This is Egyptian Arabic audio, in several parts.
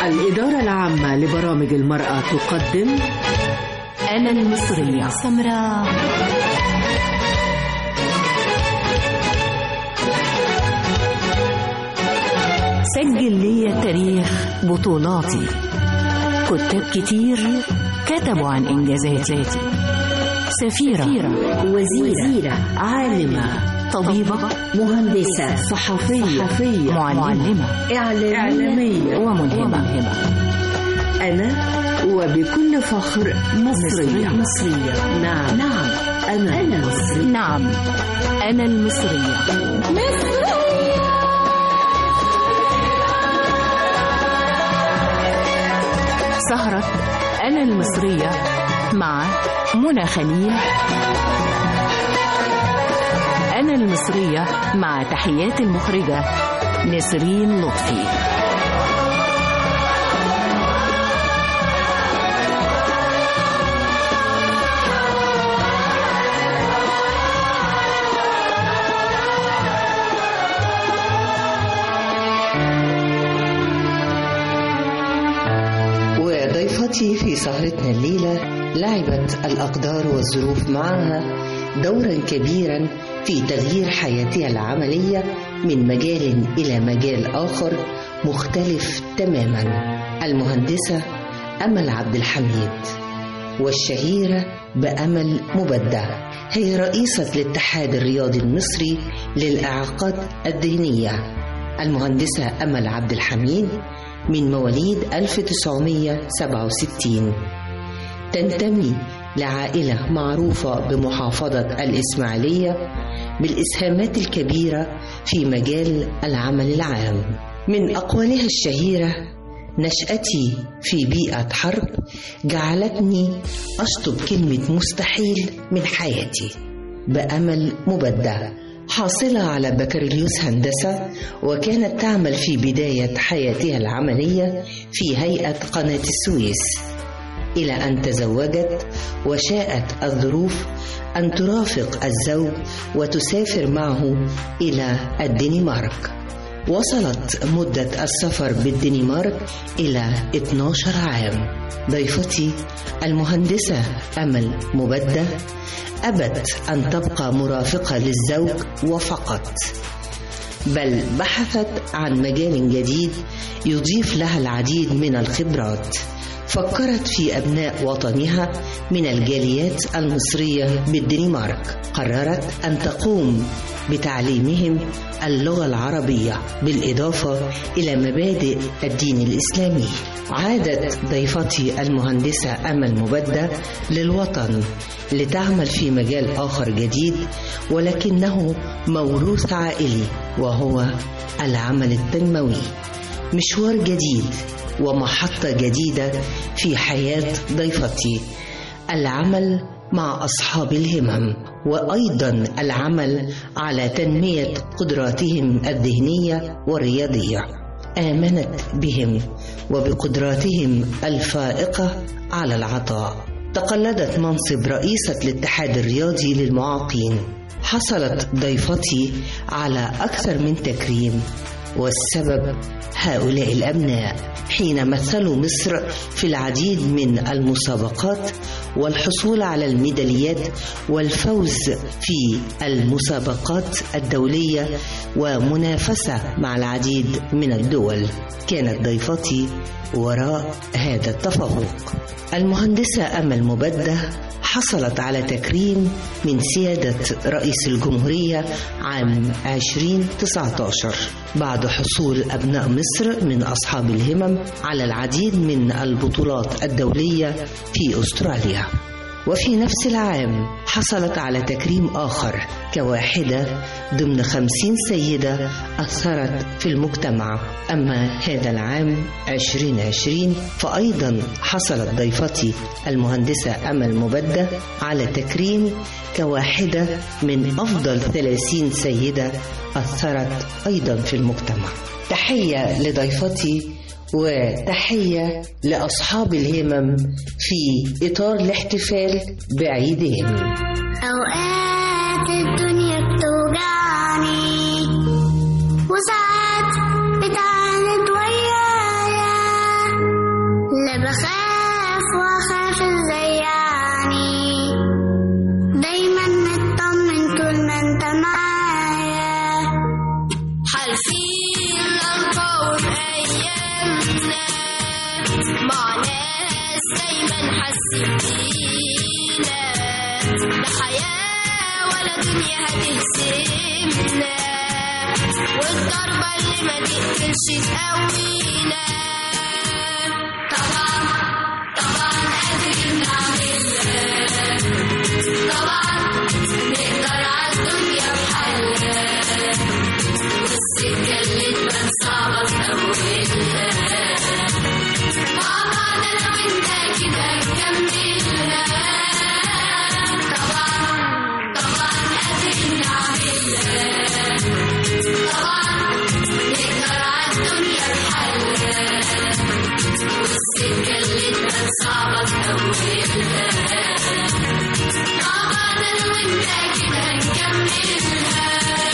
الإدارة العامة لبرامج المرأة تقدم أنا المصرية سمراء سجل لي تاريخ بطولاتي كتاب كتير كتبوا عن إنجازاتي سفيرة, وزيرة, وزيرة عالمة طبيبة مهندسة صحفية, صحفية معلمة إعلامية, إعلامية وملهمة أنا وبكل فخر مصرية مصرية نعم نعم أنا, أنا مصرية نعم أنا المصرية سهرة أنا المصرية مع منى خليل أنا المصرية مع تحيات المخرجة نسرين لطفي وضيفتي في سهرتنا الليلة لعبت الأقدار والظروف معها دورا كبيرا في تغيير حياتها العملية من مجال إلى مجال آخر مختلف تماما المهندسة أمل عبد الحميد والشهيرة بأمل مبدع هي رئيسة الاتحاد الرياضي المصري للإعاقات الذهنية المهندسة أمل عبد الحميد من مواليد 1967 تنتمي لعائلة معروفة بمحافظة الإسماعيلية بالإسهامات الكبيرة في مجال العمل العام من أقوالها الشهيرة نشأتي في بيئة حرب جعلتني أشطب كلمة مستحيل من حياتي بأمل مبدع حاصلة على بكالوريوس هندسة وكانت تعمل في بداية حياتها العملية في هيئة قناة السويس إلى أن تزوجت وشاءت الظروف أن ترافق الزوج وتسافر معه إلى الدنمارك وصلت مدة السفر بالدنمارك إلى 12 عام ضيفتي المهندسة أمل مبدة أبت أن تبقى مرافقة للزوج وفقط بل بحثت عن مجال جديد يضيف لها العديد من الخبرات فكرت في أبناء وطنها من الجاليات المصرية بالدنمارك قررت أن تقوم بتعليمهم اللغة العربية بالإضافة إلى مبادئ الدين الإسلامي عادت ضيفتي المهندسة أمل مبدة للوطن لتعمل في مجال آخر جديد ولكنه موروث عائلي وهو العمل التنموي مشوار جديد ومحطة جديدة في حياة ضيفتي العمل مع أصحاب الهمم وأيضا العمل على تنمية قدراتهم الذهنية والرياضية آمنت بهم وبقدراتهم الفائقة على العطاء تقلدت منصب رئيسة الاتحاد الرياضي للمعاقين حصلت ضيفتي على أكثر من تكريم والسبب هؤلاء الأبناء حين مثلوا مصر في العديد من المسابقات والحصول على الميداليات والفوز في المسابقات الدولية ومنافسة مع العديد من الدول كانت ضيفتي وراء هذا التفوق المهندسة أمل مبدة حصلت على تكريم من سيادة رئيس الجمهورية عام 2019 بعد حصول أبناء مصر من أصحاب الهمم على العديد من البطولات الدولية في أستراليا وفي نفس العام حصلت على تكريم آخر كواحدة ضمن خمسين سيدة أثرت في المجتمع أما هذا العام 2020 فأيضا حصلت ضيفتي المهندسة أمل مبدة على تكريم كواحدة من أفضل 30 سيدة أثرت أيضا في المجتمع تحية لضيفتي وتحية لأصحاب الهمم في إطار الاحتفال بعيدهم أوقات الدنيا بتوجعني وساعات بتعاند ويايا تدينا لا حياة ولا دنيا هتهزمنا والضربة اللي ما تقتلش تقوينا طبعا طبعا قادرين نعملها طبعا نقدر عالدنيا بحالها والسكة اللي تبان صعبة في أولها مع بعض أنا وأنت كده نكملها طبعا طبعا قادرين نعملها طبعا نقدر عالدنيا بحالها والسكة اللي تبان صعبة في أولها مع بعض أنا وأنت كده نكملها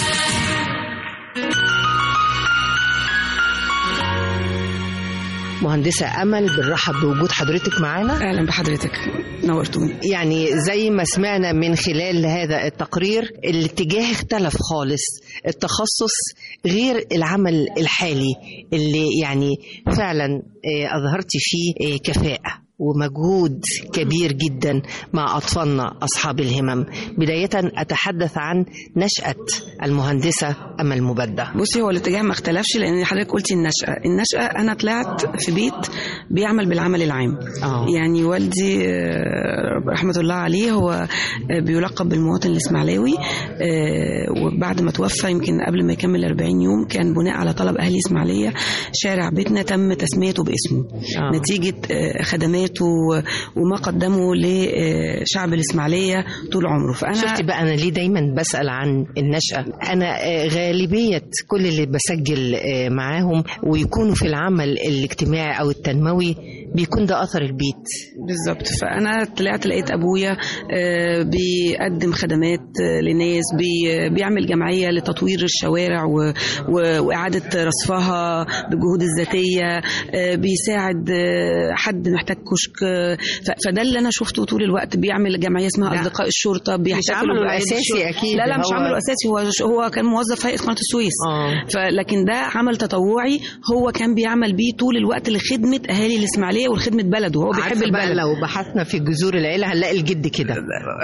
مهندسة أمل بنرحب بوجود حضرتك معانا اهلا بحضرتك نورتوني يعني زي ما سمعنا من خلال هذا التقرير الاتجاه اختلف خالص التخصص غير العمل الحالي اللي يعني فعلا آه، أظهرتي فيه آه، كفاءة ومجهود كبير جدا مع أطفالنا أصحاب الهمم بداية أتحدث عن نشأة المهندسة أمل مبدع بصي هو الاتجاه ما اختلفش لان حضرتك قلتي النشأة النشأة انا طلعت في بيت بيعمل بالعمل العام آه. يعني والدي آه، رحمة الله عليه هو آه، بيلقب بالمواطن الإسماعيلاوي آه، وبعد ما توفى يمكن قبل ما يكمل 40 يوم كان بناء على طلب أهل إسماعيلية شارع بيتنا تم تسميته باسمه آه. نتيجة آه، خدماته و- وما قدمه لشعب الإسماعيلية طول عمره فأنا شفتي بقى انا ليه دايما بسال عن النشاه انا آه، غالبيه كل اللي بسجل آه، معاهم ويكونوا في العمل الاجتماعي او التنموي بيكون ده اثر البيت بالظبط فانا طلعت لقيت ابويا آه، بيقدم خدمات آه، لناس بي- بيعمل جمعيه لتطوير الشوارع و- و- واعاده رصفها بالجهود الذاتيه آه، بيساعد آه، حد محتاج كشك آه، ف- فده اللي انا شفته طول الوقت بيعمل جمعيه اسمها لا. اصدقاء الشرطه بيحتفلوا عمله بأعياد الأساسي الشرطة. أكيد، لا لا مش هو- عمله اساسي هو هو كان موظف في هيئه قناه السويس اه فلكن ده عمل تطوعي هو كان بيعمل بيه طول الوقت لخدمه اهالي الاسماعيليه ولخدمه بلده هو بيحب عارفة بقى البلد لو بحثنا في جذور العيله هنلاقي الجد كده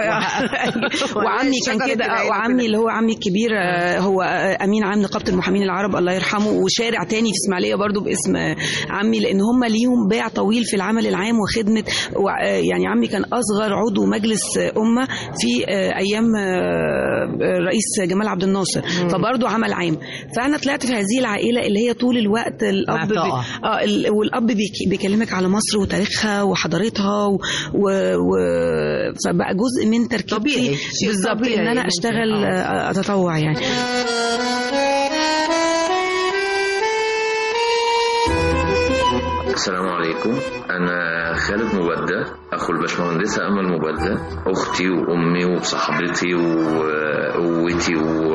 وعمي كان شجرة كده آه، العيلة وعمي اللي هو عمي الكبير آه، هو آه، امين عام نقابه المحامين العرب الله يرحمه وشارع تاني في اسماعيليه برضو باسم آه، عمي لان هم ليهم باع طويل في العمل العام وخدمه وع- آه، يعني عمي كان اصغر عضو مجلس آه، امه في آه، ايام آه، آه، الرئيس جمال عبد الناصر فبرضو عمل عام فانا طلعت في هذه العائله اللي هي طول الوقت الاب بي... معطاءة. اه ال- والاب بيك- بيكلمك على مصر وتاريخها وحضارتها و... و... و... فبقى جزء من تركيبتي طبيعي، شيء بالظبط طبيعي ان انا ممكن. اشتغل آه. آه، اتطوع يعني السلام عليكم أنا خالد مبدع أخو الباشمهندسة أمل مبدع أختي وأمي وصاحبتي وقوتي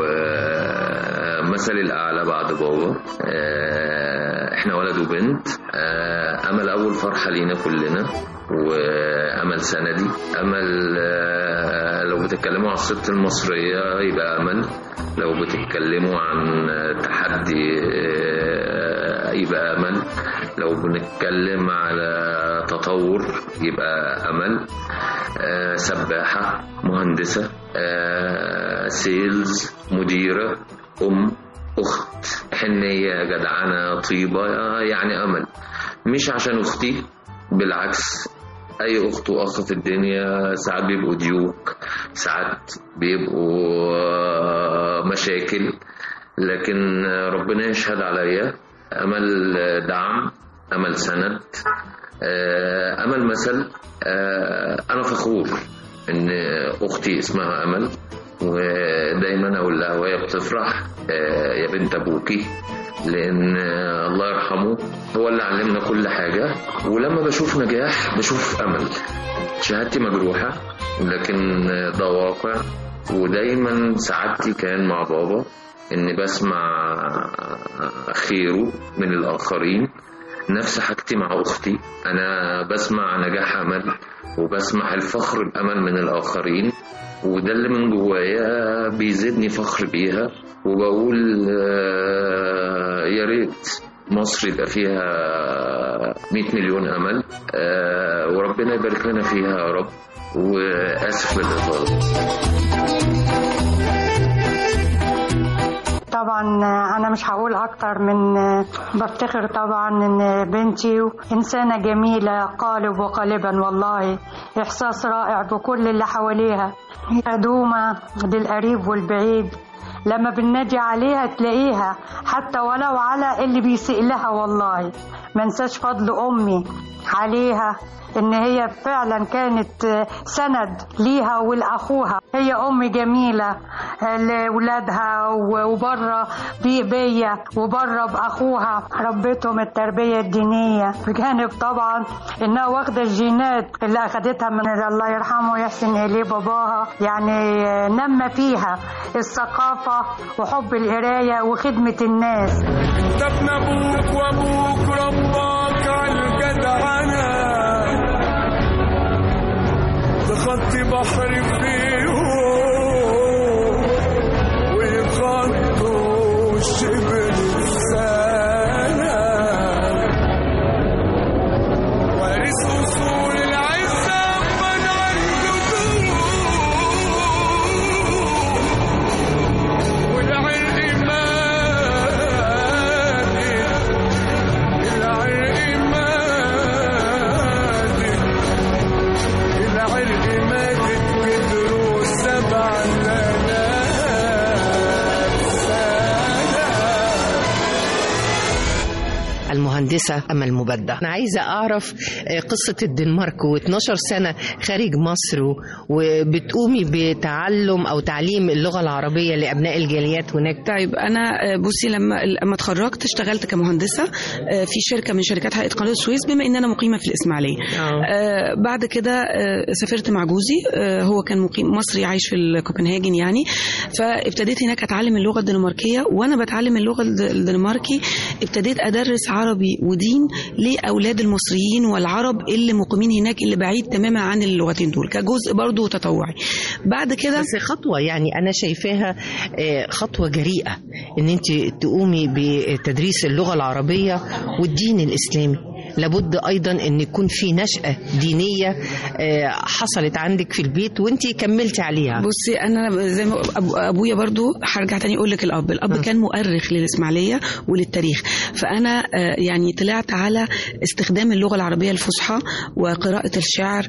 ومثلي الأعلى بعد بابا آه، إحنا ولد وبنت آه، أمل أول فرحة لينا كلنا وأمل سندي أمل آه، لو بتتكلموا عن الست المصرية يبقى أمل لو بتتكلموا عن تحدي آه، يبقى أمل لو بنتكلم على تطور يبقى أمل آه، سباحة مهندسة آه، سيلز مديرة أم أخت حنية جدعنة طيبة آه، يعني أمل مش عشان أختي بالعكس أي أخت وأخ في الدنيا ساعات بيبقوا ديوك ساعات بيبقوا آه، مشاكل لكن ربنا يشهد عليا أمل دعم أمل سند آه، أمل مثل آه، أنا فخور إن أختي اسمها أمل ودايما أقول لها وهي بتفرح آه، يا بنت أبوكي لأن آه، الله يرحمه هو اللي علمنا كل حاجة ولما بشوف نجاح بشوف أمل شهادتي مجروحة لكن آه، ده واقع ودايما سعادتي كان مع بابا إني بسمع خيره من الآخرين نفس حاجتي مع أختي أنا بسمع نجاح أمل وبسمع الفخر بأمل من الآخرين وده اللي من جوايا بيزيدني فخر بيها وبقول آه، يا ريت مصر يبقى فيها 100 مليون امل آه، وربنا يبارك لنا فيها يا رب واسف للاطاله طبعا انا مش هقول اكتر من بفتخر طبعا ان بنتي انسانه جميله قالب وقالبا والله احساس رائع بكل اللي حواليها قدومه للقريب والبعيد لما بننادي عليها تلاقيها حتى ولو على اللي بيسيء لها والله ما انساش فضل امي عليها ان هي فعلا كانت سند ليها ولاخوها هي ام جميله لاولادها وبره بيا وبره باخوها ربتهم التربيه الدينيه بجانب طبعا انها واخده الجينات اللي اخدتها من الله يرحمه ويحسن اليه باباها يعني نمى فيها الثقافه وحب القرايه وخدمه الناس انت ابن ابوك وابوك رباك على الجدعنه بخط بحر فيهم ويخطوا شبه السنة وارث أصول العزة من الجذور والعرق مالي العرق مالي العرق ماتت بدروس سبع المهندسة أمل مبدع أنا عايزة أعرف آه، قصة الدنمارك و12 سنة خارج مصر و- وبتقومي بتعلم أو تعليم اللغة العربية لأبناء الجاليات هناك طيب انا آه، بصي لما لما اتخرجت اشتغلت كمهندسه آه، في شركه من شركات هيئه قناه السويس بما ان انا مقيمه في الاسماعيليه آه، بعد كده آه، سافرت مع جوزي آه، هو كان مقيم مصري عايش في كوبنهاجن يعني فابتديت هناك اتعلم اللغه الدنماركيه وانا بتعلم اللغه الد- الدنماركي ابتديت ادرس عربي ودين لاولاد المصريين والعرب اللي مقيمين هناك اللي بعيد تماما عن اللغتين دول كجزء برضو تطوعي بعد كده بس خطوة يعني أنا شايفاها آه، خطوة جريئة إن أنت تقومي بتدريس اللغة العربية والدين الإسلامي لابد أيضا أن يكون في نشأة دينية آه، حصلت عندك في البيت وأنت كملتي عليها بصي انا زي ما أبو ابويا برضو هرجع تاني اقول لك الاب الاب كان مؤرخ للاسماعيليه وللتاريخ فانا آه، يعني طلعت على استخدام اللغه العربيه الفصحى وقراءه الشعر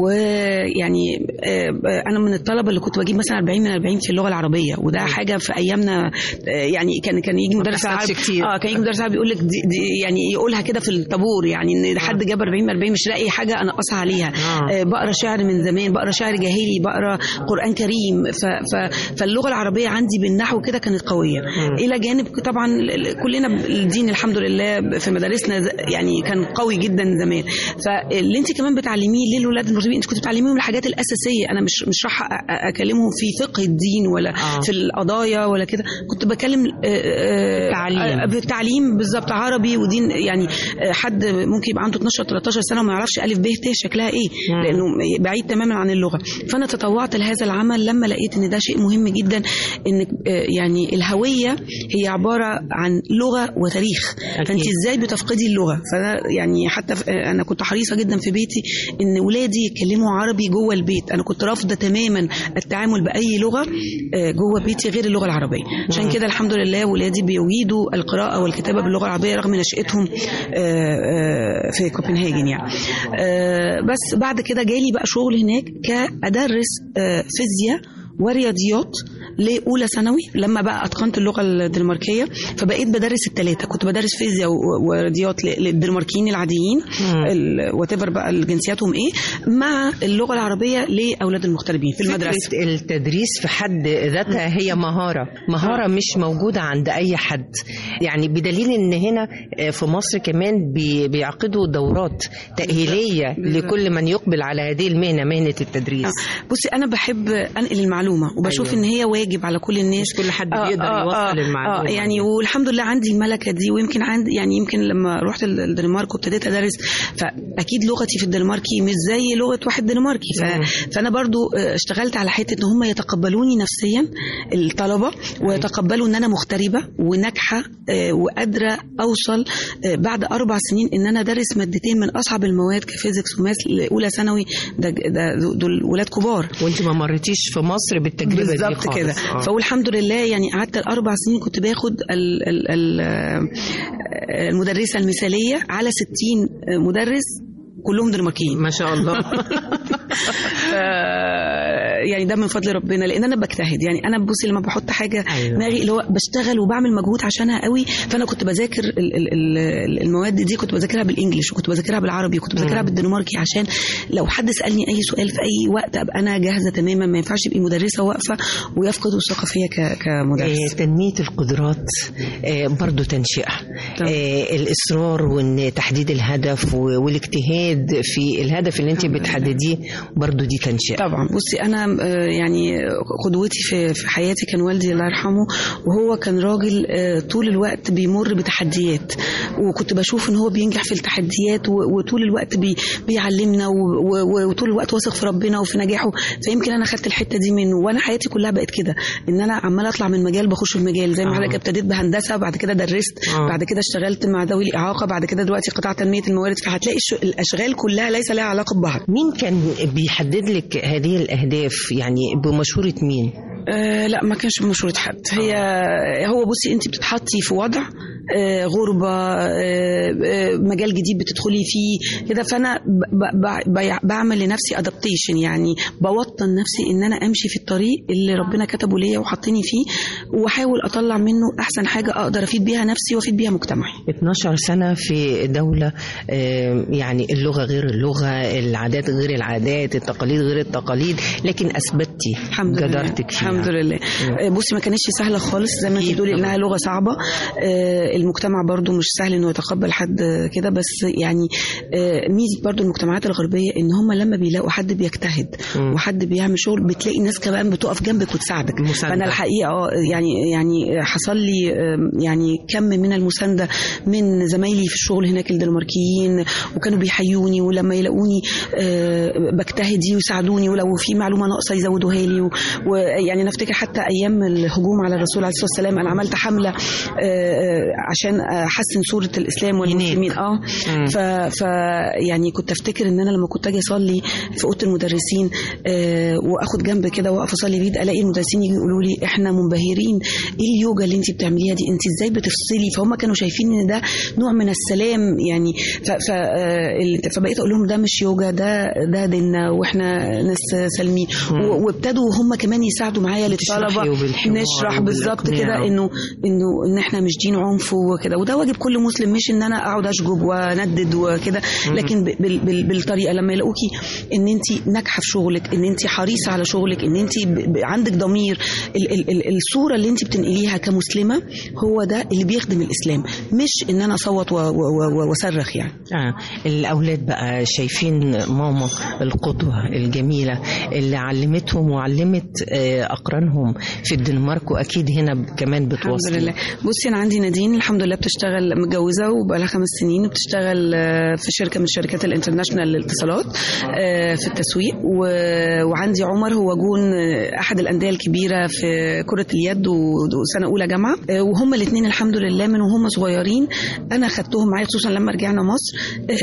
ويعني آه، انا من الطلبه اللي كنت بجيب مثلا 40 من 40 في اللغه العربيه وده حاجه في ايامنا آه، يعني كان كان يجي مدرس بتحصلش عربي كتير. اه كان يجي مدرس عربي يقول لك دي, دي يعني يقولها كده في الطابور يعني ان حد جاب 40 من 40 مش لاقي حاجه انقصها عليها آه. آه، بقرا شعر من زمان بقرا شعر جاهلي بقرا قران كريم ف ف فاللغه العربيه عندي بالنحو كده كانت قويه الى جانب طبعا ال- ال- كلنا ب- الدين الحمد لله في مدارسنا ز- يعني كان قوي جدا زمان فاللي انت كمان بتعلميه للولاد المسلمين انت كنت بتعلميهم الحاجات الاساسيه انا مش مش راح أ- أ- اكلمهم في فقه الدين ولا آه. في القضايا ولا كده كنت بكلم آه، آه، تعليم. آه، بالتعليم بالظبط عربي ودين يعني آه، حد ممكن يبقى عنده 12 13 سنه وما يعرفش الف ب ت شكلها ايه مم. لانه بعيد تماما عن اللغه فانا تطوعت لهذا العمل لما لقيت ان ده شيء مهم جدا ان آه، يعني الهويه هي عباره عن لغه وتاريخ أكيد. فانت ازاي بتفقدي اللغه فانا يعني حتى في- آه، انا كنت حريصه جدا في بيتي ان ولادي يتكلموا عربي جوه البيت انا كنت رافضه تماما التعامل باي لغه آه، جوه بيتي غير اللغه العربيه عشان كده الحمد لله ولادي بيجيدوا القراءه والكتابه باللغه العربيه رغم نشاتهم آه، آه، في كوبنهاجن يعني آه، بس بعد كده جالي بقى شغل هناك كأدرس آه، فيزياء ورياضيات لاولى ثانوي لما بقى اتقنت اللغه الدنماركيه فبقيت بدرس الثلاثه كنت بدرس فيزياء و- ورياضيات ل- للدنماركيين العاديين وات بقى جنسياتهم ايه مع اللغه العربيه لاولاد المغتربين في المدرسه فكرة التدريس في حد ذاتها هي مهارة مهارة مش موجودة عند أي حد يعني بدليل إن هنا في مصر كمان بي- بيعقدوا دورات تأهيلية لكل من يقبل على هذه المهنة مهنة التدريس بصي انا بحب انقل المعلومه وبشوف أيوة. ان هي واجب واجب على كل الناس مش كل حد بيقدر يوصل المعلومة اه يعني والحمد لله عندي الملكه دي ويمكن عندي يعني يمكن لما رحت ال- الدنمارك وابتديت ادرس فاكيد لغتي في الدنماركي مش زي لغه واحد دنماركي ف... فانا برضو آه، اشتغلت على حته ان هم يتقبلوني نفسيا الطلبه ويتقبلوا ان انا مغتربه وناجحه آه، وقادره اوصل آه، بعد اربع سنين ان انا ادرس مادتين من اصعب المواد كفيزيكس وماث لاولى ثانوي ده, ده دول ولاد كبار وانت ما مريتيش في مصر بالتجربه دي بالظبط خالص. كده آه. فاقول الحمد لله يعني قعدت الاربع سنين كنت باخد ال ال ال المدرسه المثاليه على 60 مدرس كلهم دنماركيين ما شاء الله ف- يعني ده من فضل ربنا لان انا بجتهد يعني انا بصي لما بحط حاجه أيوة. دماغي اللي هو بشتغل وبعمل مجهود عشانها قوي فانا كنت بذاكر ال- ال- ال- المواد دي كنت بذاكرها بالانجلش وكنت بذاكرها بالعربي وكنت بذاكرها بالدنماركي عشان لو حد سالني اي سؤال في اي وقت ابقى انا جاهزه تماما ما ينفعش تبقي مدرسه واقفه ويفقدوا الثقه فيا ك- كمدرس آه، تنمية القدرات آه، برضو تنشئة طبعا. آه، الإصرار وإن تحديد الهدف و- والاجتهاد في الهدف اللي أنت بتحدديه برضو دي تنشئة طبعا بصي انا آه، يعني قدوتي في في حياتي كان والدي الله يرحمه وهو كان راجل آه، طول الوقت بيمر بتحديات وكنت بشوف ان هو بينجح في التحديات و- وطول الوقت بي بيعلمنا و- و- وطول الوقت واثق في ربنا وفي نجاحه فيمكن انا خدت الحته دي منه وانا حياتي كلها بقت كده ان انا عماله اطلع من مجال بخش في مجال زي ما آه. حضرتك ابتديت بهندسه بعد كده درست آه. بعد كده اشتغلت مع ذوي الاعاقه بعد كده دلوقتي قطاع تنميه الموارد فهتلاقي الش- الاشغال كلها ليس لها علاقه ببعض مين كان بيحدد لك هذه الأهداف يعني بمشورة مين؟ آه لا ما كانش بمشورة حد هي هو بصي انت بتتحطي في وضع آه غربة آه آه مجال جديد بتدخلي فيه كده فانا ب- ب- ب- بعمل لنفسي ادابتيشن يعني بوطن نفسي ان انا امشي في الطريق اللي ربنا كتبه ليا وحطني فيه واحاول اطلع منه احسن حاجة اقدر افيد بيها نفسي وافيد بيها مجتمعي 12 سنة في دولة آه، يعني اللغة غير اللغة العادات غير العادات التقاليد غير التقاليد لكن أثبتي الحمد لله جدارتك فيها الحمد لله آه، بصي ما كانتش سهله خالص زي ما انت أكيد بتقولي طبعا. انها لغه صعبه آه، المجتمع برضو مش سهل انه يتقبل حد كده بس يعني آه، ميزه برضو المجتمعات الغربيه ان هم لما بيلاقوا حد بيجتهد مم. وحد بيعمل شغل بتلاقي ناس كمان بتقف جنبك وتساعدك مساندة. فانا الحقيقه اه يعني يعني حصل لي آه، يعني كم من المسانده من زمايلي في الشغل هناك الدنماركيين وكانوا بيحيوني ولما يلاقوني آه، بجتهد يساعدوني ولو في معلومه ناقصه يزودوها لي و- ويعني انا افتكر حتى ايام الهجوم على الرسول عليه الصلاه والسلام انا عملت حمله آه، آه، عشان احسن صوره الاسلام والمسلمين اه مم. ف, ف يعني كنت افتكر ان انا لما كنت اجي اصلي في اوضه المدرسين آه، واخد جنب كده واقف اصلي بيد الاقي المدرسين يجي يقولوا لي احنا منبهرين ايه اليوجا اللي انت بتعمليها دي انت ازاي بتفصلي فهم كانوا شايفين ان ده نوع من السلام يعني ف, ف آه، ال- فبقيت اقول لهم ده مش يوجا ده ده ديننا واحنا ناس سالمين و- وابتدوا هم كمان يساعدوا معايا للطلبه تشرحي وبالحوار نشرح بالظبط وبالإقناع. كده انه انه ان احنا مش دين عنف وكده وده واجب كل مسلم مش ان انا اقعد اشجب واندد وكده لكن ب- بال- بال- بالطريقه لما يلاقوكي ان انت ناجحه في شغلك ان انت حريصه على شغلك ان انت ب- ب- عندك ضمير ال- ال- ال- الصوره اللي انت بتنقليها كمسلمه هو ده اللي بيخدم الاسلام مش ان انا اصوت و- و- و- واصرخ يعني آه. الأولاد بقى شايفين ماما القدوة الجميلة اللي علمتهم وعلمت آه، أقرانهم في الدنمارك وأكيد هنا ب- كمان بتوصل الحمد لله بصي انا عندي نادين الحمد لله بتشتغل متجوزه وبقى لها خمس سنين وبتشتغل آه، في شركه من شركات الانترناشونال للاتصالات آه، في التسويق و- وعندي عمر هو جون آه، احد الانديه الكبيره في كره اليد و- وسنه اولى جامعه آه، وهم الاثنين الحمد لله من وهم صغيرين انا خدتهم معايا خصوصا لما رجعنا مصر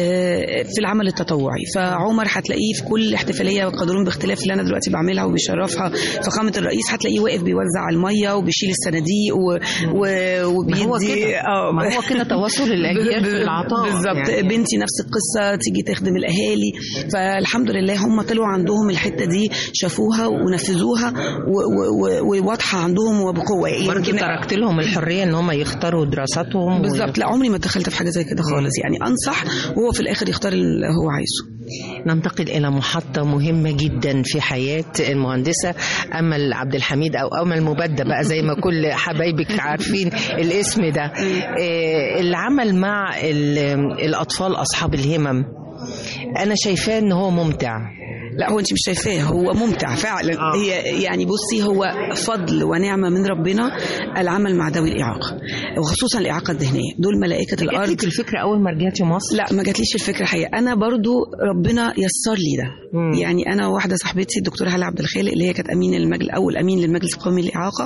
آه، في العمل التطوعي فعمر هتلاقيه في كل احتفاليه قادرون باختلاف اللي انا دلوقتي بعملها وبيشرفها فخامه الرئيس هتلاقيه واقف بيوزع الميه وبيشيل الصناديق و... و... ما هو وبيدي كده اه ما هو كده تواصل الأجيال في العطاء بالظبط يعني. بنتي نفس القصه تيجي تخدم الاهالي فالحمد لله هم طلعوا عندهم الحته دي شافوها ونفذوها و- و- و- وواضحه عندهم وبقوه برضه يمكن- تركت لهم الحرية إن هم يختاروا دراساتهم بالظبط لا عمري ما دخلت في حاجه زي كده خالص يعني انصح وهو في الاخر يختار اللي هو عايزه ننتقل إلى محطة مهمة جدا في حياة المهندسة أمل عبد الحميد أو أمل مبدة بقى زي ما كل حبايبك عارفين الاسم ده آه، العمل مع ال- الأطفال أصحاب الهمم أنا شايفاه إن هو ممتع لا هو انت مش شايفاه هو ممتع فعلا آه. هي يعني بصي هو فضل ونعمه من ربنا العمل مع ذوي الاعاقه وخصوصا الاعاقه الذهنيه دول ملائكه الارض جاتلك الفكره اول ما رجعتي مصر لا ما جاتليش الفكره حقيقه انا برضو ربنا يسر لي ده مم. يعني انا واحده صاحبتي الدكتوره هاله عبد الخالق اللي هي كانت امين المجلس اول امين للمجلس القومي للاعاقه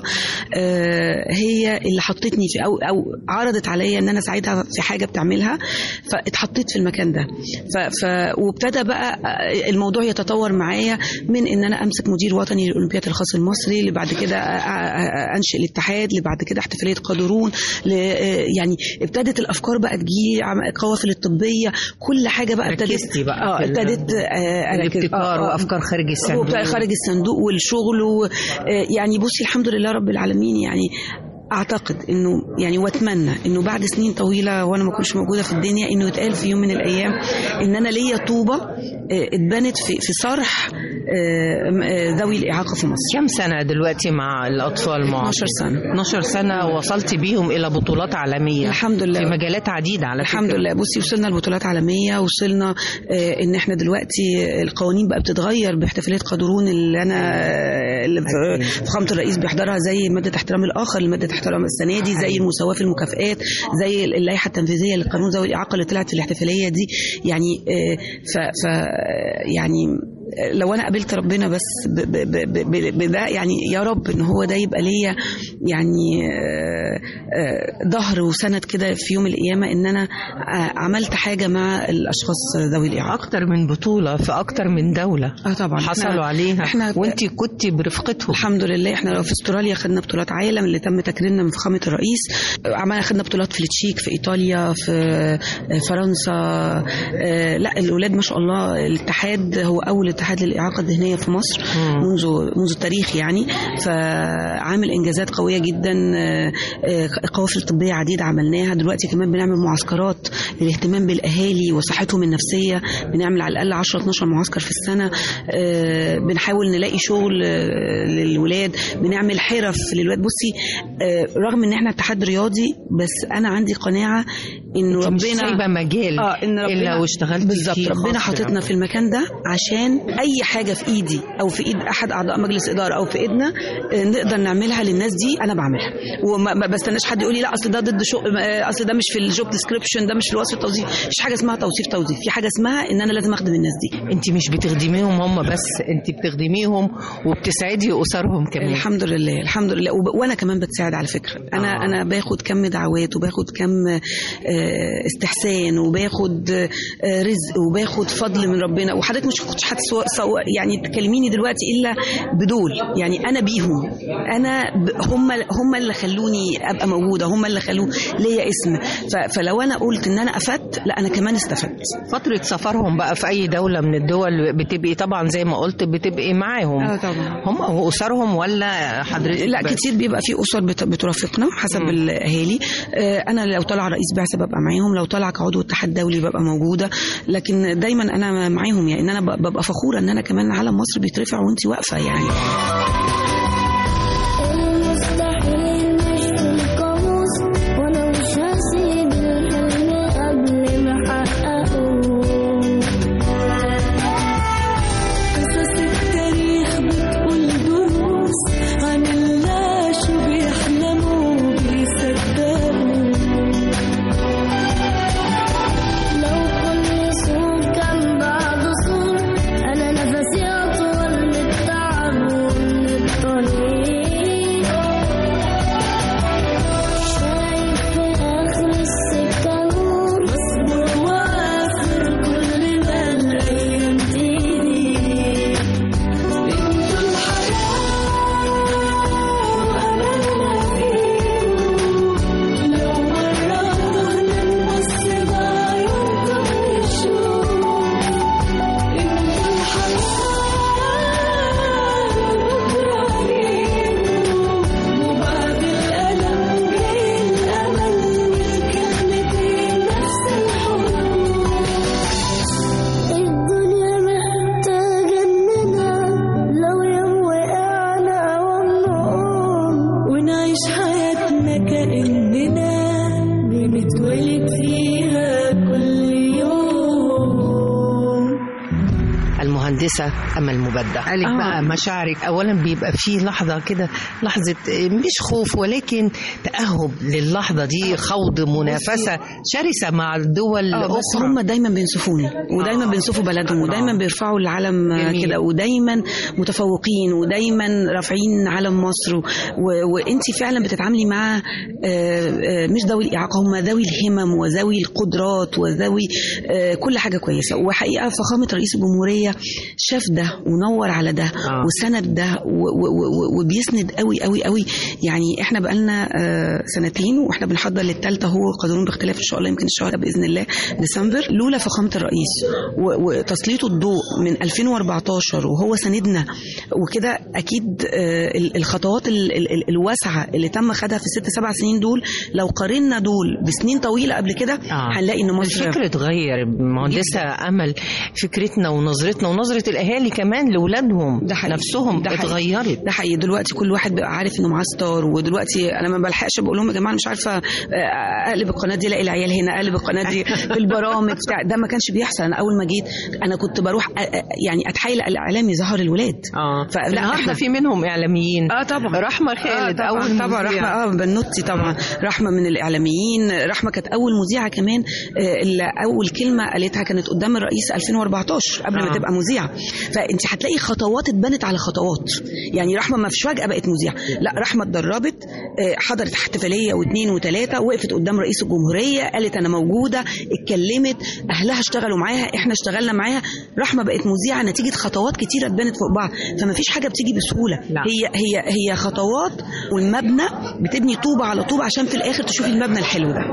آه هي اللي حطتني في او او عرضت عليا ان انا اساعدها في حاجه بتعملها فاتحطيت في المكان ده ف ف وابتدى بقى آه، الموضوع يتطور معايا من ان انا امسك مدير وطني للاولمبياد الخاص المصري اللي بعد كده آه، آه، انشئ الاتحاد اللي بعد كده احتفاليه قادرون ل- آه، يعني ابتدت الافكار بقى تجي عم- القوافل الطبيه كل حاجه بقى ابتدت ركزتي بقى اه في ال- ابتدت آه، أركز- الابتكار آه، آه. وافكار خارج هو الصندوق بتاع خارج الصندوق والشغل و... آه، يعني بصي الحمد لله رب العالمين يعني اعتقد انه يعني واتمنى انه بعد سنين طويله وانا ما كنتش موجوده في الدنيا انه يتقال في يوم من الايام ان انا ليا طوبه آه، اتبنت في في صرح آه، م- آه، ذوي الاعاقه في مصر كم سنه دلوقتي مع الاطفال مع 12 سنه 12 سنه وصلت بيهم الى بطولات عالميه الحمد لله في مجالات عديده على الحمد فكرة. لله بصي وصلنا لبطولات عالميه وصلنا آه، ان احنا دلوقتي القوانين بقى بتتغير باحتفاليه قادرون اللي انا آه، اللي في- فخامه الرئيس بيحضرها زي ماده احترام الاخر لماده احترام السنه دي زي المساواه في المكافئات زي اللائحه التنفيذيه لقانون ذوي الاعاقه اللي طلعت في الاحتفاليه دي يعني آه، ف, ف يعني لو انا قابلت ربنا بس ب- ب- ب- ب- بده يعني يا رب ان هو ده يبقى ليا يعني آه، آه، ظهر وسند كده في يوم القيامه ان انا آه، عملت حاجه مع الاشخاص ذوي الاعاقه اكتر من بطوله في اكتر من دوله اه طبعا حصلوا إحنا- عليها احنا وانت كنت برفقتهم الحمد لله احنا لو في استراليا خدنا بطولات عالم اللي تم تكريمنا من فخامه الرئيس عملنا خدنا بطولات في التشيك في ايطاليا في آه، فرنسا آه، لا الاولاد ما شاء الله الاتحاد هو اول اتحاد للاعاقه الذهنيه في مصر منذ منذ التاريخ يعني فعامل انجازات قويه جدا آه، آه، قوافل طبيه عديده عملناها دلوقتي كمان بنعمل معسكرات للاهتمام بالاهالي وصحتهم النفسيه بنعمل على الاقل 10 12 معسكر في السنه آه، بنحاول نلاقي شغل آه، للولاد بنعمل حرف للولاد بصي آه، رغم ان احنا اتحاد رياضي بس انا عندي قناعه انه مش ربنا سايبه مجال اه ان ربنا الا واشتغلت بالظبط فيه ربنا خاص حاططنا في المكان ده عشان اي حاجه في ايدي او في ايد احد اعضاء مجلس اداره او في ايدنا آه، نقدر نعملها للناس دي انا بعملها وما ما بستناش حد يقول لي لا اصل ده ضد شو آه، اصل ده مش في الجوب ديسكريبشن ده مش في الوصف التوظيف مفيش حاجه اسمها توصيف توظيف في حاجه اسمها ان انا لازم اخدم الناس دي انت مش بتخدميهم هم بس انت بتخدميهم وبتسعدي اسرهم كمان الحمد لله الحمد لله وب... وانا كمان بتساعد على فكره انا آه. آه. انا باخد كم دعوات وباخد كم آه، استحسان وباخد آه، رزق وباخد فضل من ربنا وحضرتك مش كنتش هتسو... سو... يعني تكلميني دلوقتي الا بدول يعني انا بيهم انا ب... هم هم اللي خلوني ابقى موجوده هم اللي خلوا ليا اسم ف... فلو انا قلت ان انا افدت لا انا كمان استفدت فترة سفرهم بقى في أي دولة من الدول بتبقي طبعا زي ما قلت بتبقي معاهم اه طبعا هم وأسرهم ولا حضرتك لا بس؟ كتير بيبقى في اسر بت- بترافقنا حسب مم. الاهالي آه، انا لو طلع رئيس بعثه ببقى معاهم لو طلع كعضو اتحاد دولي ببقى موجوده لكن دايما انا معاهم يعني ان انا ب- ببقى فخوره ان انا كمان علم مصر بيترفع وانت واقفه يعني المستحيل مش في القاموس وانا مش هسيب الحلم قبل ما احققه قصص التاريخ بتقول دروس عن اللي عاشوا بيحلموا بيصدقوا لو كل سور كان بعد سور انا نفسي اطول من التعب ومن المهندسه امل مبدع قالك آه. بقى مشاعرك اولا بيبقى فيه لحظه كده لحظه آه، مش خوف ولكن تاهب للحظه دي خوض منافسه شرسه مع الدول اه بس الاخرى هم دايما بينصفوني ودايما آه. بينصفوا بلدهم ودايما بيرفعوا العلم آه، جميل. كده ودايما متفوقين ودايما رافعين علم مصر و... وانت فعلا بتتعاملي مع آه، آه، مش ذوي الاعاقه هم ذوي الهمم وذوي القدرات وذوي آه، كل حاجه كويسه وحقيقه فخامه رئيس الجمهوريه شاف ده ونور على ده آه. وسند ده و... و... و... وبيسند قوي قوي قوي يعني احنا بقالنا آه، سنتين واحنا بنحضر للثالثه هو قادرون باختلاف ان شاء الله يمكن الشهر ده باذن الله ديسمبر لولا فخامه الرئيس و- وتسليطه الضوء من 2014 وهو ساندنا وكده اكيد آه، ال- الخطوات ال- ال- ال- الواسعه اللي تم خدها في الست سبع سنين دول لو قارنا دول بسنين طويله قبل كده آه. هنلاقي ان مصر الفكر اتغير مهندسة أمل فكرتنا ونظرتنا ونظرة الأهالي كمان لأولادهم ده حقيقي. نفسهم ده حقيقي. اتغيرت ده حقيقي دلوقتي كل واحد بقى عارف انه معاه ستار ودلوقتي انا ما بلحقش بقول لهم يا جماعه أنا مش عارفه آه، اقلب القناه دي الاقي العيال هنا اقلب القناه دي في البرامج بتاع ده ما كانش بيحصل انا اول ما جيت انا كنت بروح أ- أ- يعني اتحايل على الاعلام يظهر الولاد اه فلا النهارده احنا في منهم إعلاميين اه طبعا رحمة خالد آه طبعا أول طبعا مذيعة. رحمه اه بنوتي طبعا رحمه من الاعلاميين رحمه كانت اول مذيعه كمان آه اللي اول كلمه قالتها كانت قدام الرئيس 2014 قبل ما آه. تبقى مذيعه فانت هتلاقي خطوات اتبنت على خطوات يعني رحمه ما فيش فجاه بقت مذيعه لا رحمه اتدربت آه حضرت احتفاليه واثنين وثلاثه وقفت قدام رئيس الجمهوريه قالت انا موجوده اتكلمت اهلها اشتغلوا معاها احنا اشتغلنا معاها رحمه بقت مذيعه نتيجه خطوات كتيره اتبنت فوق بعض فما فيش حاجه بتيجي بسهوله لا. هي هي هي خطوات والمبنى بتبني طوبه على طوبه عشان في الاخر تشوفي المبنى الحلو ده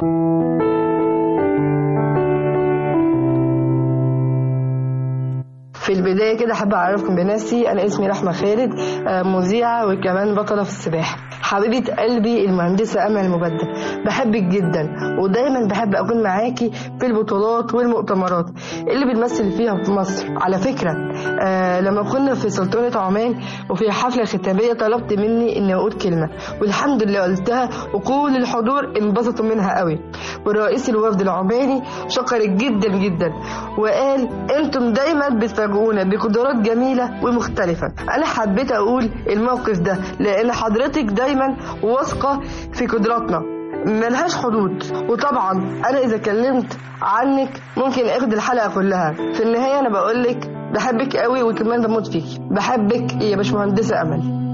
في البداية كده أحب أعرفكم بنفسي أنا اسمي رحمة خالد آه، مذيعة وكمان بطلة في السباحة حبيبة قلبي المهندسة أمل مبدع بحبك جدا ودايما بحب أكون معاكي في البطولات والمؤتمرات اللي بنمثل فيها في مصر على فكرة آه لما كنا في سلطنة عمان وفي حفلة ختامية طلبت مني إني أقول كلمة والحمد لله قلتها وكل الحضور انبسطوا منها قوي ورئيس الوفد العماني شكرك جدا جدا وقال انتم دايما بتفاجئونا بقدرات جميلة ومختلفة انا حبيت اقول الموقف ده لان حضرتك دايما واثقة في قدراتنا ملهاش حدود وطبعا انا اذا كلمت عنك ممكن اخد الحلقة كلها في النهاية انا بقولك بحبك قوي وكمان بموت فيكي بحبك يا باشمهندسة امل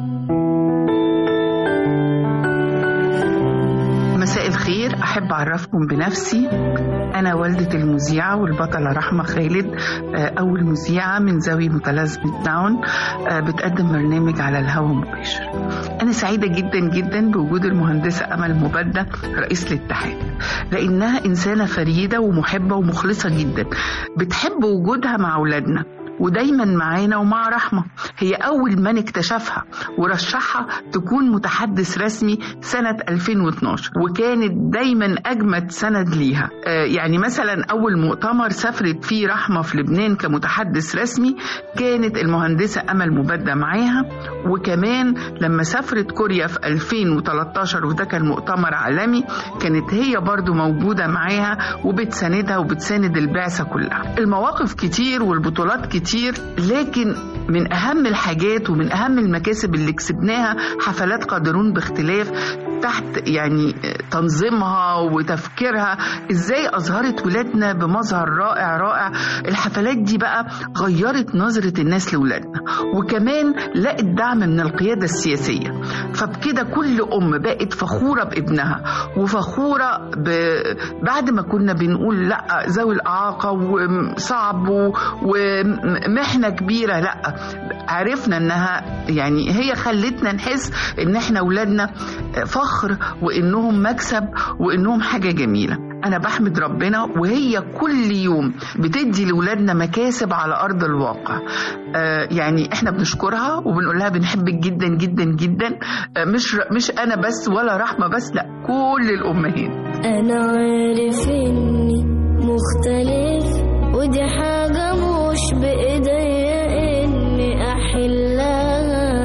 مساء الخير أحب أعرفكم بنفسي أنا والدة المذيعة والبطلة رحمة خالد آه، أول مذيعة من ذوي متلازمة داون آه، بتقدم برنامج على الهواء مباشر أنا سعيدة جدا جدا بوجود المهندسة أمل مبدع رئيس الاتحاد لأنها إنسانة فريدة ومحبة ومخلصة جدا بتحب وجودها مع أولادنا ودايما معانا ومع رحمة هي أول من اكتشفها ورشحها تكون متحدث رسمي سنة 2012 وكانت دايما أجمد سند ليها آه يعني مثلا أول مؤتمر سافرت فيه رحمة في لبنان كمتحدث رسمي كانت المهندسة أمل مبدع معاها وكمان لما سافرت كوريا في 2013 وده كان مؤتمر عالمي كانت هي برضو موجودة معاها وبتساندها وبتساند البعثة كلها المواقف كتير والبطولات كتير لكن من أهم الحاجات ومن أهم المكاسب اللي كسبناها حفلات قادرون باختلاف تحت يعني تنظيمها وتفكيرها ازاي اظهرت ولادنا بمظهر رائع رائع الحفلات دي بقى غيرت نظرة الناس لولادنا وكمان لقت دعم من القيادة السياسية فبكده كل ام بقت فخورة بابنها وفخورة ب... بعد ما كنا بنقول لا ذوي الاعاقة وصعب و... ومحنة كبيرة لا عرفنا انها يعني هي خلتنا نحس ان احنا ولادنا فخر وانهم مكسب وانهم حاجه جميله انا بحمد ربنا وهي كل يوم بتدي لاولادنا مكاسب على ارض الواقع آه يعني احنا بنشكرها وبنقول لها بنحبك جدا جدا جدا آه مش مش انا بس ولا رحمه بس لا كل الامهات أنا عارف إني مختلف ودي حاجة مش بإيديا إني أحلها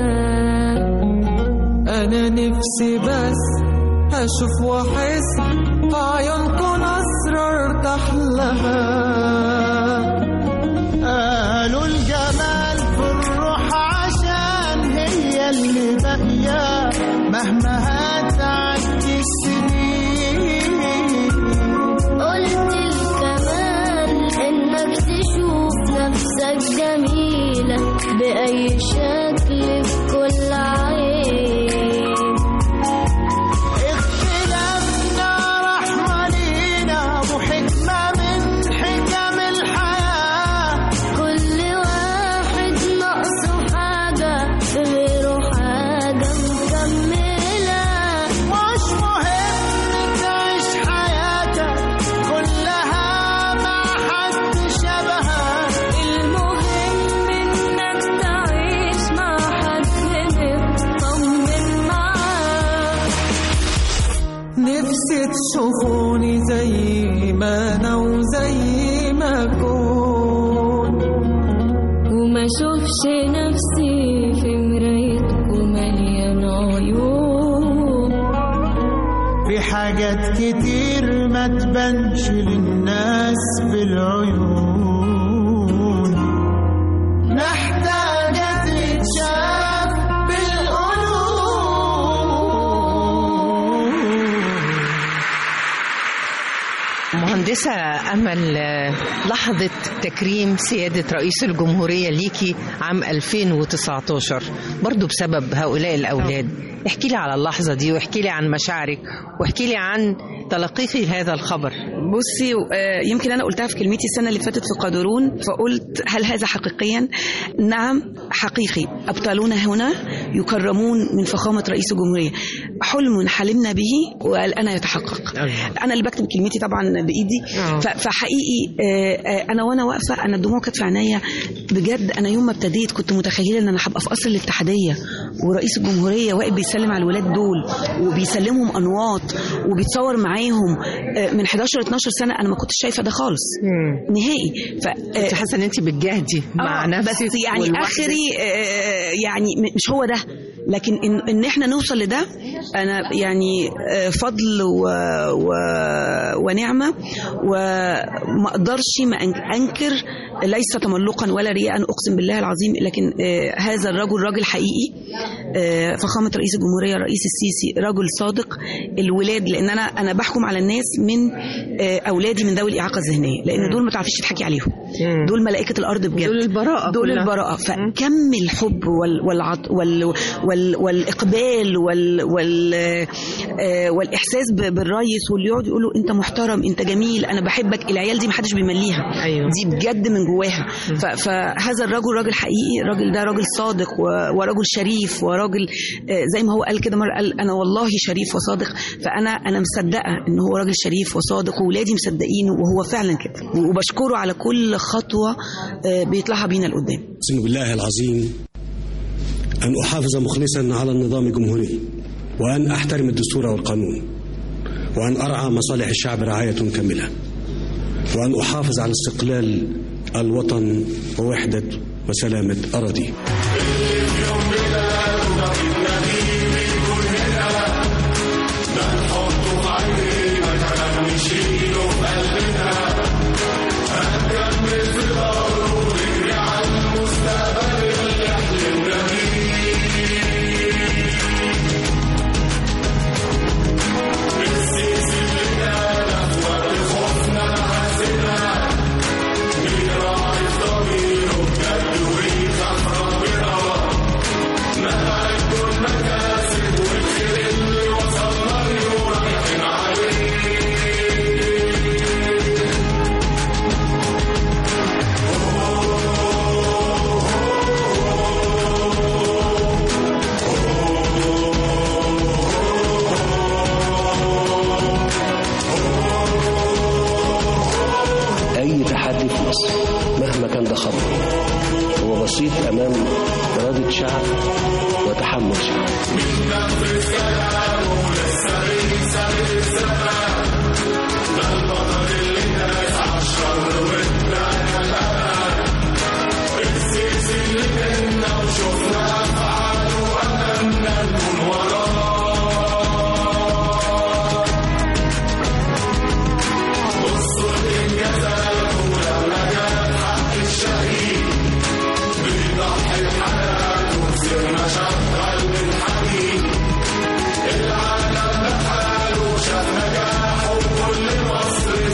أنا نفسي بس أشوف وأحس عيونكم أسرار ارتاح لها قالوا الجمال إنك تشوف نفسك جميلة بأي شكل في كل عين اختلافنا رحمة لينا وحكمة من حكم الحياة كل واحد ناقصه حاجة في غيره حاجة مكملة مش مهم تعيش حياتك كلها مع حد شبهك المهم إنك تعيش مع حد مطمن معاه نفسي تشوفوني زي ما انا وزي ما اكون وما اشوفش نفسي في مرايتكم مليان عيوب في حاجات كتير ما تبانش للناس بالعيون محتاجة تتشاف بالقلوب مهندسة أمل آه، لحظة تكريم سيادة رئيس الجمهورية ليكي عام 2019 برضو بسبب هؤلاء الأولاد احكي لي على اللحظة دي واحكي لي عن مشاعرك واحكي لي عن تلقيك هذا الخبر بصي آه، يمكن انا قلتها في كلمتي السنه اللي فاتت في قادرون فقلت هل هذا حقيقيا نعم حقيقي ابطالنا هنا يكرمون من فخامه رئيس الجمهوريه حلم حلمنا به والان يتحقق انا اللي بكتب كلمتي طبعا بايدي آه. ف- فحقيقي آه، آه، انا وانا واقفه انا الدموع كانت في عينيا بجد انا يوم ما ابتديت كنت متخيله ان انا هبقى في قصر الاتحاديه ورئيس الجمهوريه واقف بيسلم على الولاد دول وبيسلمهم انواط وبيتصور معاهم آه، من 11 12 سنه انا ما كنتش شايفه ده خالص نهائي ف انت حاسه ان انت بتجاهدي مع آه، نفسك بس يعني ولوحدك. اخري آه، يعني م- مش هو ده لكن ان, إن احنا نوصل لده انا يعني آه، فضل و و ونعمه وما اقدرش ما أن- انكر ليس تملقا ولا رياء اقسم بالله العظيم لكن آه، هذا الرجل راجل حقيقي آه، فخامه رئيس الجمهوريه الرئيس السيسي رجل صادق الولاد لان انا انا بحكم على الناس من آه، اولادي من ذوي الاعاقه الذهنيه لان دول ما تعرفيش تضحكي عليهم دول ملائكه الارض بجد دول البراءة دول كلها. البراءة فكم الحب وال والعط وال وال والإقبال وال وال آه، والإحساس ب- بالريس واللي يقعد يقول له أنت محترم أنت جميل أنا بحبك العيال دي محدش بيمليها أيوه. دي بجد من جواها ف- فهذا الرجل راجل حقيقي الراجل ده راجل صادق و- ورجل شريف وراجل آه، زي ما هو قال كده مرة قال أنا والله شريف وصادق فأنا أنا مصدقة إن هو راجل شريف وصادق وولادي مصدقينه وهو فعلا كده وبشكره على كل خطوة آه، بيطلعها بينا لقدام أقسم بالله العظيم أن أحافظ مخلصا على النظام الجمهوري وأن أحترم الدستور والقانون وأن أرعى مصالح الشعب رعاية كاملة وأن أحافظ على استقلال الوطن ووحدة وسلامة أراضيه أي تحدي في مصر مهما كان ضخم هو بسيط أمام إرادة شعب وتحمل شعب العالم لحاله شاف نجاحه كل مصر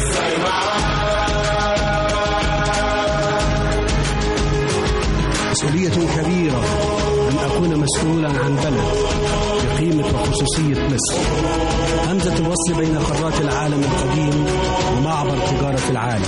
مسؤولية كبيرة أن أكون مسؤولا عن بلد بقيمة وخصوصية مصر همزة الوصل بين قارات العالم القديم ومعبر تجارة العالم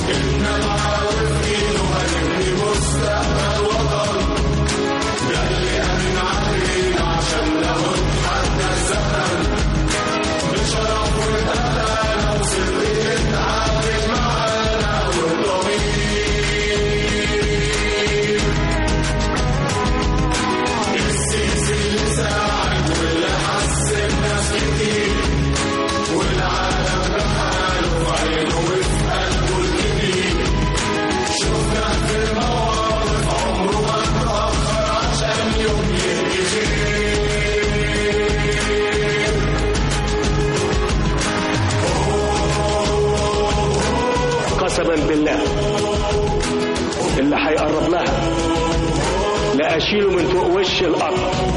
قسما بالله اللي هيقرب لها لأشيله من فوق وش الأرض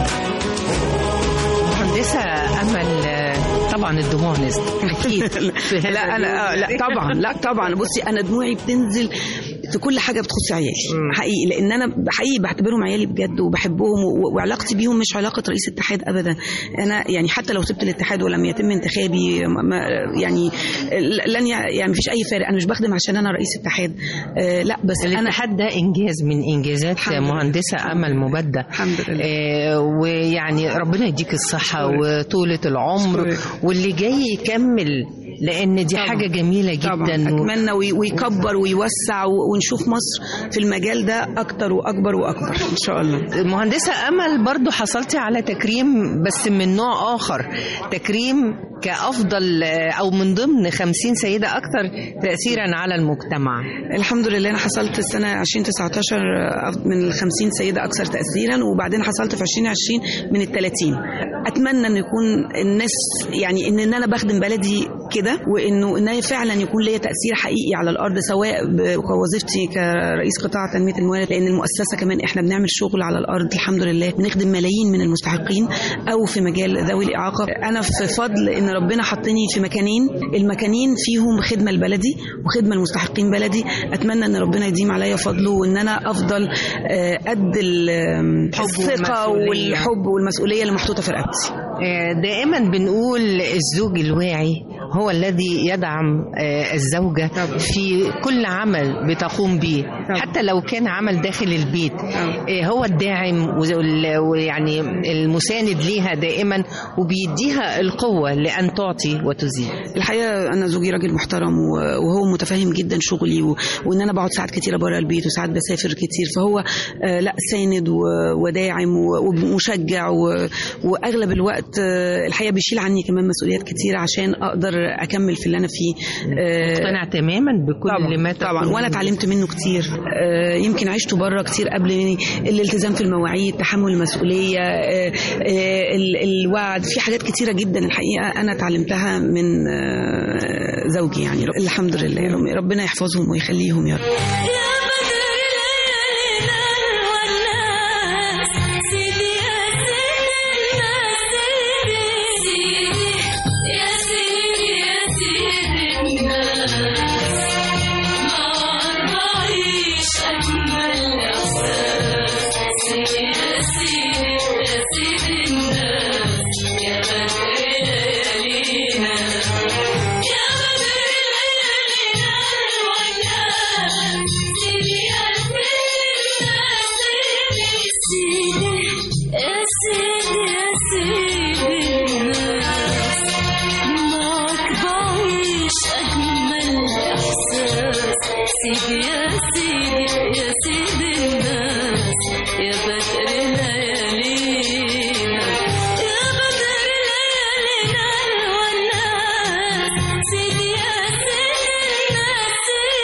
مهندسة أمل آه، طبعا الدموع نزلت أكيد في هذا لا انا آه، لا اليوم. طبعا لا طبعا بصي انا دموعي بتنزل في كل حاجه بتخص عيالي حقيقي لان انا حقيقي بعتبرهم عيالي بجد وبحبهم و- وعلاقتي بيهم مش علاقه رئيس اتحاد ابدا انا يعني حتى لو سبت الاتحاد ولم يتم انتخابي ما- ما يعني لن يع- يعني مفيش اي فارق انا مش بخدم عشان انا رئيس اتحاد آه، لا بس انا الاتحاد ده انجاز من انجازات الحمد لله. مهندسه امل مبدع الحمد لله. آه ويعني ربنا يديك الصحه وطولة العمر واللي جاي يكمل لان دي حاجه جميله جدا طبعا اتمنى وي- ويكبر ويوسع و- ونشوف مصر في المجال ده اكتر واكبر واكبر ان شاء الله مهندسة أمل برضو حصلتي على تكريم بس من نوع آخر تكريم كأفضل آه، أو من ضمن خمسين سيدة أكثر تأثيرا على المجتمع الحمد لله انا حصلت السنه 2019 أف- من ال 50 سيده اكثر تاثيرا وبعدين حصلت في 2020 من ال 30 اتمنى ان يكون الناس يعني ان إن انا بخدم بلدي كده وانه ان هي فعلا يكون ليا تاثير حقيقي على الارض سواء ب- كوظيفتي كرئيس قطاع تنميه الموارد لان المؤسسه كمان احنا بنعمل شغل على الارض الحمد لله بنخدم ملايين من المستحقين او في مجال ذوي الاعاقه انا في فضل ان ربنا حطني في مكانين المكانين فيهم خدمه لبلدي وخدمه لمستحقين بلدي اتمنى ان ربنا يديم عليا فضله وان انا افضل آه، قد ال- آم، الثقه والمسؤولية. والحب والمسؤوليه اللي محطوطه في رقبتي آه، دائما بنقول الزوج الواعي هو الذي يدعم آه، الزوجة في كل عمل بتقوم به حتى لو كان عمل داخل البيت آه، هو الداعم وال- ويعني المساند ليها دائما وبيديها القوة لأن تعطي وتزيد الحقيقه انا زوجي راجل محترم و- وهو متفاهم جدا شغلي و... وان انا بقعد ساعات كتيره بره البيت وساعات بسافر كتير فهو آه، لا ساند و... وداعم و... ومشجع و... واغلب الوقت آه، الحقيقه بيشيل عني كمان مسؤوليات كتيره عشان اقدر اكمل في اللي انا فيه آه، مقتنع تماما بكل طبعا ما طبعا تقوم وانا به. اتعلمت منه كتير آه، يمكن عشته بره كتير قبل مني الالتزام في المواعيد تحمل المسؤوليه آه، آه، ال- الوعد في حاجات كتيره جدا الحقيقه انا اتعلمتها من آه، زوجي يعني الحمد لله ربنا يحفظهم ويخليهم يا رب سيدي يا سيدي يا سيدي الناس يا بدر ليالينا يا بدر ليالينا الوناس سيدي يا سيدي الناس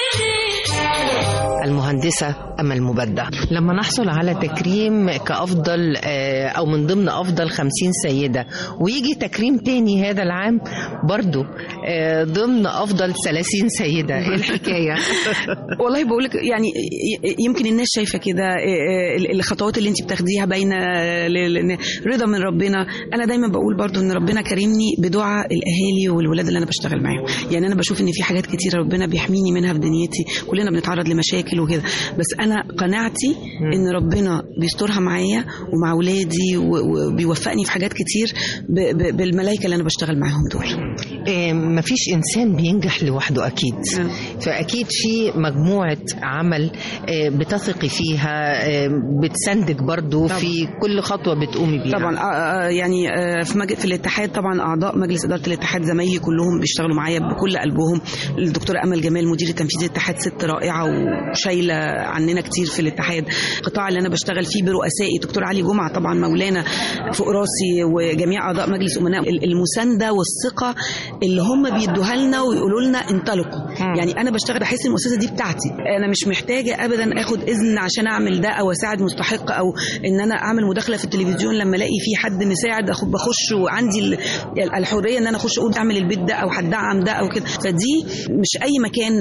سيدي المهندسة أمل مبدع لما نحصل على تكريم كأفضل آه، أو من ضمن أفضل خمسين سيدة ويجي تكريم تاني هذا العام برضو آه، ضمن أفضل ثلاثين سيدة إيه الحكاية والله بقول لك يعني ي- يمكن الناس شايفه كده إيه، إيه، الخطوات اللي انت بتاخديها باينه ل- ل- رضا من ربنا انا دايما بقول برضو ان ربنا كرمني بدعاء الاهالي والولاد اللي انا بشتغل معاهم يعني انا بشوف ان في حاجات كتيره ربنا بيحميني منها في دنيتي كلنا بنتعرض لمشاكل مشاكل وكده بس انا قناعتي ان ربنا بيسترها معايا ومع اولادي و- وبيوفقني في حاجات كتير ب- ب- بالملائكه اللي انا بشتغل معاهم دول آه، مفيش إنسان بينجح لوحده أكيد فأكيد في مجموعة عمل آه، بتثقي فيها آه، بتساندك برضو في كل خطوة بتقومي بيها طبعا آه، آه، يعني آه، في مج... في الاتحاد طبعا اعضاء مجلس اداره الاتحاد زمايلي كلهم بيشتغلوا معايا بكل قلبهم الدكتوره امل جمال مدير التنفيذي الاتحاد ست رائعه وشايله عننا كتير في الاتحاد القطاع اللي انا بشتغل فيه برؤسائي دكتور علي جمعه طبعا مولانا فوق راسي وجميع اعضاء مجلس امناء ال- المسانده والثقه اللي هم بيدوها لنا ويقولوا لنا انطلقوا يعني انا بشتغل بحس المؤسسه دي بتاعتي انا مش محتاجه ابدا اخد اذن عشان اعمل ده او اساعد مستحق او ان انا اعمل مداخله في التلفزيون لما الاقي في حد مساعد أخد بخش وعندي ال- الحريه ان انا اخش اقول اعمل البيت ده او هتدعم ده او كده فدي مش اي مكان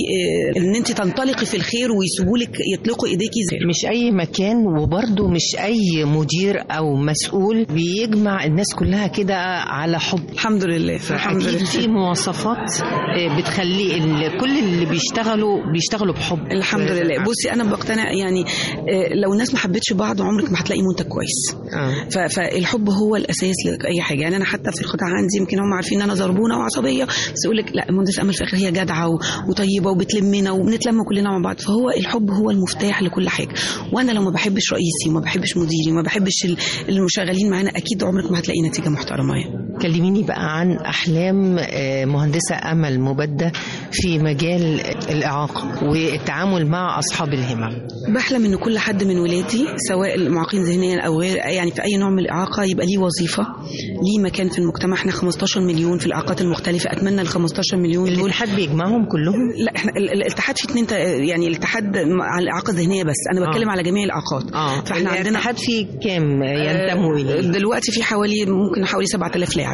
في ان انت تنطلقي في الخير ويسيبوا لك يطلقوا ايديكي زي مش أي مكان وبرضه مش أي مدير أو مسؤول بيجمع الناس كلها كده على حب الحمد لله الحمد فأكيد لله في مواصفات آه، بتخلي ال- كل اللي بيشتغلوا بيشتغلوا بحب الحمد لله بصي انا بقتنع يعني آه، لو الناس ما حبتش بعض عمرك ما هتلاقي منتج كويس آه. ف- فالحب هو الاساس لاي حاجه يعني انا حتى في القطاع عندي يمكن هم عارفين ان انا زربونه وعصبيه بس يقول لك لا المهندسه امل في الاخر هي جدعه و- وطيبه وبتلمنا وبنتلم كلنا مع بعض فهو الحب هو المفتاح لكل حاجه وانا لو ما بحبش رئيسي وما بحبش مديري وما بحبش ال- المشغلين معانا اكيد عمرك ما هتلاقي نتيجه محترمه يعني. كلميني بقى عن أحلام آه، مهندسة أمل مبدة في مجال الإعاقة والتعامل مع أصحاب الهمم بحلم ان كل حد من ولادي سواء المعاقين ذهنيا او غير يعني في اي نوع من الاعاقه يبقى ليه وظيفه ليه مكان في المجتمع احنا 15 مليون في الاعاقات المختلفه اتمنى ال 15 مليون دول الاتحاد بيجمعهم كلهم لا احنا ال- ال- الاتحاد في اتنين تا- يعني الاتحاد على الاعاقه الذهنيه بس انا آه. بتكلم على جميع الاعاقات اه فاحنا عندنا الاتحاد فيه كام ينتموا إليه؟ دلوقتي في حوالي ممكن حوالي 7000 لاعب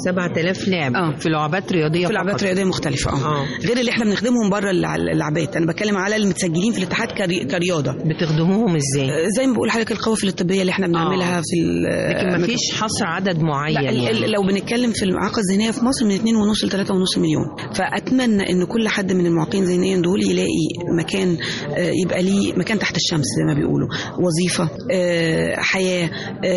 7000 لاعب آه. في لعبات رياضية في لعبات فقط. رياضيه مختلفه اه غير اللي احنا بنخدمهم بره اللع- اللعبات انا بتكلم على المتسجلين في الاتحاد كري- كرياضه بتخدموهم ازاي؟ زي ما بقول حضرتك القوافل الطبيه اللي احنا بنعملها في ال- لكن مفيش حصر عدد معين لا ال- يعني ال- لو بنتكلم في المعاقه الذهنيه في مصر من 2.5 ل 3.5 مليون فاتمنى ان كل حد من المعاقين ذهنيا دول يلاقي مكان آه، يبقى ليه مكان تحت الشمس زي ما بيقولوا وظيفه آه، حياه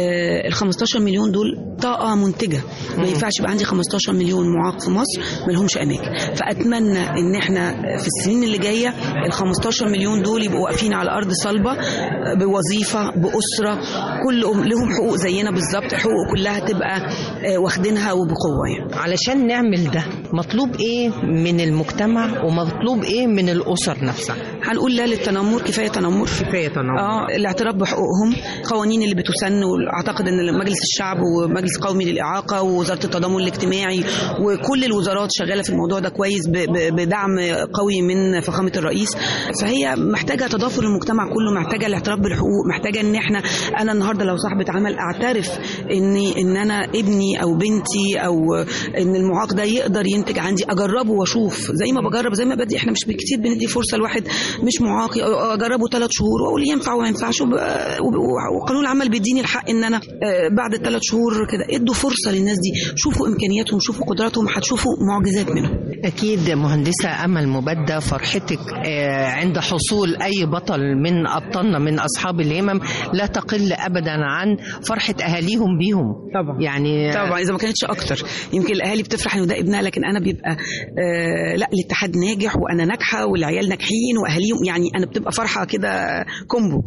ال 15 مليون دول طاقه منتجه ما ينفعش يبقى عندي 15 مليون معاق في مصر ما لهمش اماكن فاتمنى ان احنا في السنين اللي جايه ال 15 مليون دول يبقوا واقفين على ارض صلبه آه، بوظيفه باسره كلهم لهم حقوق زينا بالظبط حقوق كلها تبقى آه، واخدينها وبقوه يعني علشان نعمل ده مطلوب ايه من المجتمع ومطلوب ايه من الاسر نفسها هنقول لا للتنمر كفايه تنمر كفايه تنمر اه الاعتراف بحقوقهم قوانين اللي بتسن واعتقد ان مجلس الشعب ومجلس قومي للاعاقه ووزاره التضامن الاجتماعي وكل الوزارات شغاله في الموضوع ده كويس ب- ب- بدعم قوي من فخامه الرئيس فهي محتاجه تضافر المجتمع كله محتاجه الاعتراف بالحقوق محتاجه ان احنا انا النهارده لو صاحبه عمل اعترف ان ان انا ابني او بنتي او ان المعاق ده يقدر ينتج عندي اجربه واشوف زي ما بجرب زي ما بدي احنا مش كتير بندي فرصه لواحد مش معاق اجربه ثلاث شهور واقول ينفع وما ينفعش وب- وب- وقانون العمل بيديني الحق ان انا آه، بعد الثلاث شهور كده ادوا فرصه للناس دي شوفوا امكانياتهم شوفوا قدراتهم هتشوفوا معجزات منهم اكيد مهندسه امل مبدة فرحتك آه، عند حصول اي بطل من ابطالنا من اصحاب الهمم لا تقل ابدا عن فرحه اهاليهم بيهم طبعا يعني طبعا اذا ما كانتش اكتر يمكن الاهالي بتفرح انه ده ابنها لكن انا بيبقى آه لا الاتحاد ناجح وانا ناجحه والعيال ناجحين واهاليهم يعني انا بتبقى فرحه كده كومبو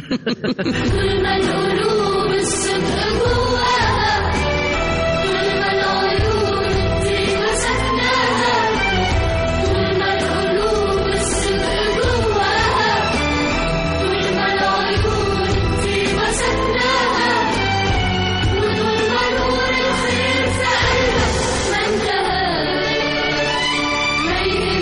طول ما القلوب الصدق جواها طول ما العيون الطيبة سكناها طول ما القلوب الصدق جواها طول ما العيون الطيبة سكناها وطول ما نور الخير في قلبك ما انتهاش ما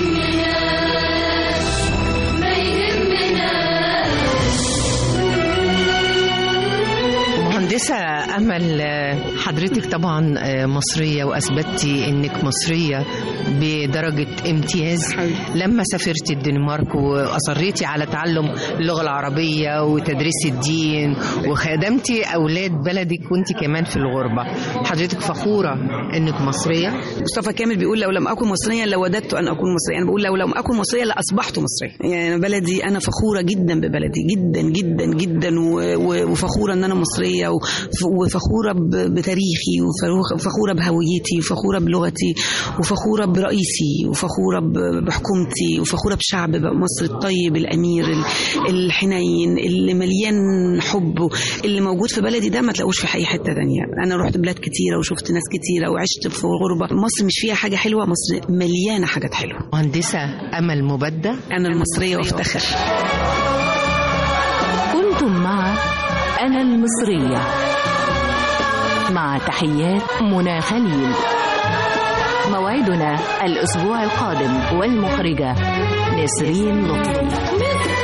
يهمناش ما يهمناش مهندسه أمل آه، حضرتك طبعا آه، مصرية وأثبتي إنك مصرية بدرجة امتياز لما سافرتي الدنمارك وأصريتي على تعلم اللغة العربية وتدريس الدين وخدمتي أولاد بلدك وأنت كمان في الغربة حضرتك فخورة إنك مصرية مصطفى كامل بيقول لو لم اكن مصريا لوددت ان اكون مصريا انا بقول لو لم اكن مصريا لاصبحت مصريا يعني أنا بلدي انا فخوره جدا ببلدي جدا جدا جدا و- و- وفخوره ان انا مصريه وف- وفخوره ب- بتاريخي وفخ- وفخوره بهويتي وفخوره بلغتي وفخوره برئيسي وفخوره ب- بحكومتي وفخوره بشعب بقى مصر الطيب الامير ال- الحنين اللي مليان حب اللي موجود في بلدي ده ما تلاقوش في اي حته تانية انا رحت بلاد كتيره وشفت ناس كتيره وعشت في غربه مصر مش فيها حاجه حلوه مصر مليانه حاجات حلوه مهندسة أمل مبدة انا المصريه وافتخر كنتم مع أنا المصرية مع تحيات منى خليل موعدنا الأسبوع القادم والمخرجة نسرين لطفي